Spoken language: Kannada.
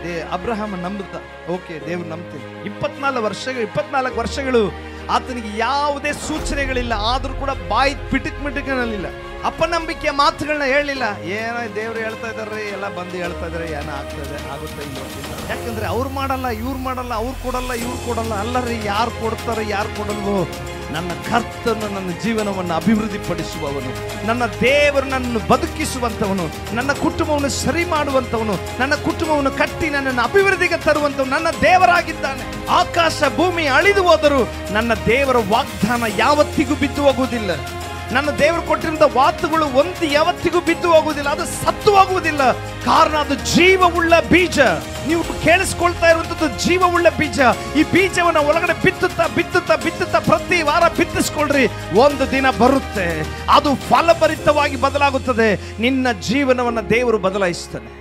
ದೇ ಅಬ್ರಹಾಮ ನಂಬುತ್ತ ಓಕೆ ದೇವ್ರು ನಂಬ್ತೀನಿ ಇಪ್ಪತ್ನಾಲ್ಕು ವರ್ಷಗಳು ಇಪ್ಪತ್ನಾಲ್ಕು ವರ್ಷಗಳು ಆತನಿಗೆ ಯಾವುದೇ ಸೂಚನೆಗಳಿಲ್ಲ ಆದ್ರೂ ಕೂಡ ಬಾಯಿ ಪಿಟಿಕ್ ಮಿಟಿಕ್ನಲ್ಲಿಲ್ಲ ಅಪನಂಬಿಕೆಯ ಮಾತುಗಳನ್ನ ಹೇಳಿಲ್ಲ ಏನೋ ದೇವ್ರು ಹೇಳ್ತಾ ಇದಾರೆ ಎಲ್ಲ ಬಂದು ಹೇಳ್ತಾ ಇದಾರೆ ಏನೋ ಆಗ್ತದೆ ಆಗುತ್ತೆ ಇಲ್ವೋ ಗೊತ್ತಿಲ್ಲ. ಯಾಕಂದ್ರೆ ಅವ್ರು ಮಾಡಲ್ಲ ಇವ್ರು ಮಾಡಲ್ಲ ಅವ್ರು ಕೊಡಲ್ಲ ಇವ್ರು ಕೊಡಲ್ಲ ಅಲ್ಲರಿ ಯಾರು ಕೊಡ್ತಾರೆ ಯಾರು ಕೊಡಲ್ವೋ ನನ್ನ ಕರ್ತನು ನನ್ನ ಜೀವನವನ್ನು ಅಭಿವೃದ್ಧಿಪಡಿಸುವವನು ನನ್ನ ದೇವರು ನನ್ನನ್ನು ಬದುಕಿಸುವಂಥವನು ನನ್ನ ಕುಟುಂಬವನ್ನು ಸರಿ ಮಾಡುವಂಥವನು ನನ್ನ ಕುಟುಂಬವನ್ನು ಕಟ್ಟಿ ನನ್ನನ್ನು ಅಭಿವೃದ್ಧಿಗೆ ತರುವಂಥವನು ನನ್ನ ದೇವರಾಗಿದ್ದಾನೆ ಆಕಾಶ ಭೂಮಿ ಅಳಿದು ಹೋದರೂ ನನ್ನ ದೇವರ ವಾಗ್ದಾನ ಯಾವತ್ತಿಗೂ ಬಿದ್ದು ಹೋಗುವುದಿಲ್ಲ ನನ್ನ ದೇವರು ಕೊಟ್ಟಿರುವಂತ ವಾತುಗಳು ಒಂದು ಯಾವತ್ತಿಗೂ ಬಿದ್ದು ಹೋಗುವುದಿಲ್ಲ ಅದು ಸತ್ತು ಹೋಗುವುದಿಲ್ಲ ಕಾರಣ ಅದು ಜೀವವುಳ್ಳ ಬೀಜ ನೀವು ಕೇಳಿಸ್ಕೊಳ್ತಾ ಇರುವಂತದ್ದು ಜೀವವುಳ್ಳ ಬೀಜ ಈ ಬೀಜವನ್ನ ಒಳಗಡೆ ಬಿತ್ತುತ್ತಾ ಬಿತ್ತುತ್ತಾ ಬಿತ್ತುತ್ತಾ ಪ್ರತಿ ವಾರ ಬಿತ್ತಿಸ್ಕೊಳ್ರಿ ಒಂದು ದಿನ ಬರುತ್ತೆ ಅದು ಫಲಭರಿತವಾಗಿ ಬದಲಾಗುತ್ತದೆ ನಿನ್ನ ಜೀವನವನ್ನ ದೇವರು ಬದಲಾಯಿಸ್ತಾನೆ